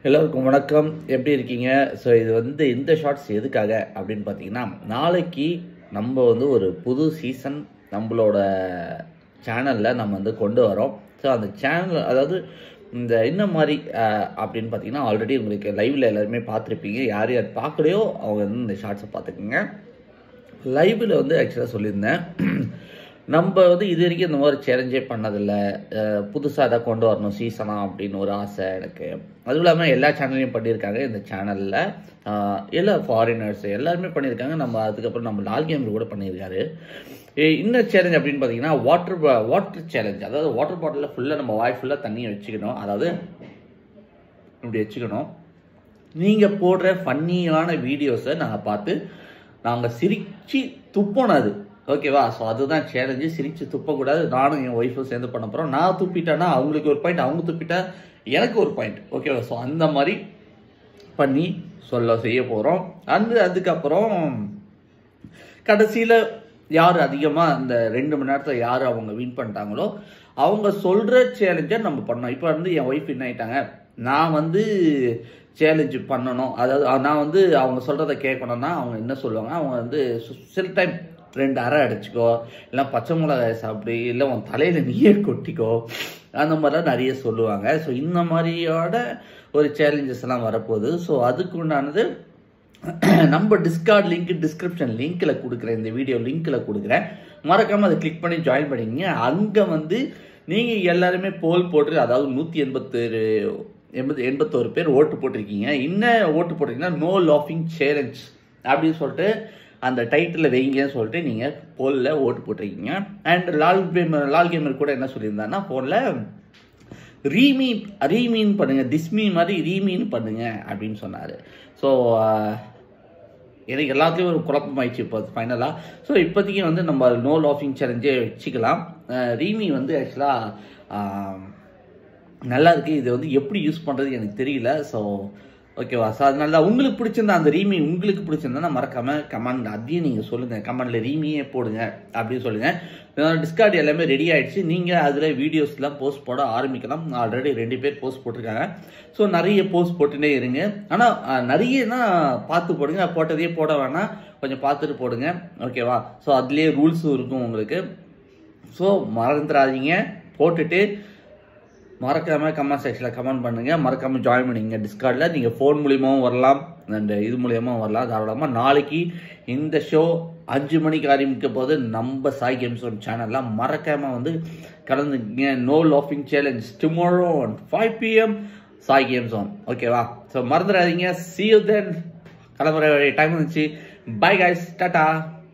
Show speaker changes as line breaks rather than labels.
எல்லோருக்கும் வணக்கம் எப்படி இருக்கீங்க ஸோ இது வந்து இந்த ஷார்ட்ஸ் எதுக்காக அப்படின்னு பார்த்தீங்கன்னா நாளைக்கு நம்ம வந்து ஒரு புது சீசன் நம்மளோட சேனலில் நம்ம வந்து கொண்டு வரோம் ஸோ அந்த சேனல் அதாவது இந்த என்ன மாதிரி அஹ், அப்படின்னு பார்த்தீங்கன்னா ஆல்ரெடி உங்களுக்கு லைவில் எல்லாருமே பார்த்துருப்பீங்க யார் யார் பார்க்கலையோ அவங்க வந்து இந்த ஷார்ட்ஸை பார்த்துக்குங்க லைவில் வந்து ஆக்சுவலாக சொல்லியிருந்தேன் நம்ம வந்து இது வரைக்கும் இந்த மாதிரி சேலஞ்சே பண்ணதில்லை புதுசாக எதாவது கொண்டு வரணும் சீசனாக அப்படின்னு ஒரு ஆசை எனக்கு அதுவும் இல்லாமல் எல்லா சேனல்லையும் பண்ணியிருக்காங்க இந்த சேனலில் எல்லா ஃபாரினர்ஸ் எல்லாருமே பண்ணியிருக்காங்க நம்ம அதுக்கப்புறம் நம்ம லால் கேமர் கூட பண்ணியிருக்காரு ஏ- இன்னும் சேலஞ்ச் அப்படின்னு பார்த்தீங்கன்னா வாட்டர் வாட்டர் சேலஞ்ச் அதாவது வாட்டர் பாட்டிலில் ஃபுல்லாக நம்ம வாய் ஃபுல்லாக தண்ணியை வச்சுக்கணும் அதாவது இப்படி வச்சுக்கணும் நீங்கள் போடுற ஃபன்னியான வீடியோஸை நாங்கள் பார்த்து நாங்கள் சிரித்து துப்பணும் அது ஓகேவா ஸோ அதுதான் சேலஞ்சு சிரித்து துப்பக்கூடாது நானும் என் ஒய்ஃபும் சேர்ந்து பண்ண போகிறோம் நான் துப்பிட்டேன்னா அவங்களுக்கு ஒரு பாயிண்ட் அவங்க துப்பிட்டா எனக்கு ஒரு பாயிண்ட் ஓகேவா ஸோ அந்த மாதிரி பண்ணி சொல்ல செய்ய போகிறோம் அந்த அதுக்கப்புறம் கடைசியில் யார் அதிகமாக அந்த ரெண்டு மணி நேரத்தில் யார் அவங்க வின் பண்ணிட்டாங்களோ அவங்க சொல்கிற சேலஞ்சை நம்ம பண்ணோம் இப்போ வந்து என் ஒய்ஃப் என்ன ஆயிட்டாங்க நான் வந்து சேலஞ்சு பண்ணணும் அதாவது அஹ், நான் வந்து அவங்க சொல்கிறத கேட்கணும்னா அவங்க என்ன சொல்லுவாங்க அவங்க வந்து சு- சில டைம் ரெண்டு அரை அடிச்சுக்கோ இல்லை பச்சை மிளகாய் சாப்பிடு இல்லை உன் தலையில் நீயே கொட்டிக்கோ அந்த மாதிரிலாம் நிறைய சொல்லுவாங்க ஸோ இந்த மாதிரியோட ஒரு சேலஞ்சஸ் எல்லாம் வரப்போகுது ஸோ அதுக்கு உண்டானது நம்ம டிஸ்கார்ட் லிங்க் டிஸ்கிரிப்ஷன் லிங்க்கில் கொடுக்குறேன் இந்த வீடியோ லிங்க்கில் கொடுக்குறேன் மறக்காமல் அதை கிளிக் பண்ணி ஜாயின் பண்ணிக்கங்க அங்கே வந்து நீங்கள் எல்லாருமே போல் போட்டு அதாவது நூற்றி எண்பத்தேழு எண்பது எண்பத்தோரு பேர் ஓட்டு போட்டிருக்கீங்க என்ன ஓட்டு போட்டிருக்கீங்கன்னா நோ லாஃபிங் சேலஞ்ச் அப்படின்னு சொல்லிட்டு அந்த டைட்டில் வைங்கன்னு சொல்லிட்டு நீங்கள் போலில் ஓட்டு போட்டிருக்கீங்க and lol gamer lol gamer கூட என்ன சொல்லியிருந்தாங்கன்னா ஃபோனில் ரீமீ ரீமீன் பண்ணுங்க திஸ்மீ மாதிரி ரீமீன் பண்ணுங்க அப்படின்னு சொன்னார் ஸோ எனக்கு எல்லாத்துலேயும் ஒரு குழப்பம் ஆயிடுச்சு இப்போ ஃபைனலாக ஸோ இப்போதைக்கு வந்து நம்ம நோ லாஃபிங் சேலஞ்சே வச்சுக்கலாம் ரீமி வந்து ஆக்சுவலாக நல்லா இருக்கு இது வந்து எப்படி யூஸ் பண்ணுறது எனக்கு தெரியல ஸோ ஓகேவா ஸோ அதனால உங்களுக்கு பிடிச்சிருந்தா அந்த ரீமி உங்களுக்கு பிடிச்சிருந்தா மறக்காம கமெண்ட் அதையும் நீங்கள் சொல்லுங்கள் கமெண்ட்ல ரீமியே போடுங்க அப்படின்னு சொல்லுங்கள் டிஸ்கார்ட் எல்லாமே ரெடி ஆயிடுச்சு நீங்கள் அதில் வீடியோஸ்லாம் போஸ்ட் போட ஆரம்பிக்கலாம் ஆல்ரெடி ரெண்டு பேர் போஸ்ட் போட்டிருக்காங்க ஸோ நிறைய போஸ்ட் போட்டுட்டே இருங்க ஆனால் நிறையனா பார்த்து போடுங்க போட்டதையே போட வேணாம் கொஞ்சம் பார்த்துட்டு போடுங்க ஓகேவா ஸோ அதுலேயே ரூல்ஸும் இருக்கும் உங்களுக்கு ஸோ மறந்துடாதீங்க போட்டுட்டு மறக்காம கமெண்ட் செக்ஷனில் கமெண்ட் பண்ணுங்க மறக்காம ஜாயின் பண்ணிங்க டிஸ்கார்டில் நீங்கள் ஃபோன் மூலியமாகவும் வரலாம் அண்ட் இது மூலியமாகவும் வரலாம் தாராளமாக நாளைக்கு இந்த ஷோ அஞ்சு மணிக்கு ஆரம்பிக்க போது நம்ம சாய் கேம்ஸ் ஒன் சேனலில் மறக்காம வந்து கலந்துங்க நோ லாஃபிங் challenge tomorrow five PM Sai games one ஓகேவா ஸோ மறந்துடாதீங்க see you then கிளம்புற டைம் வந்துச்சு பை guys டாட்டா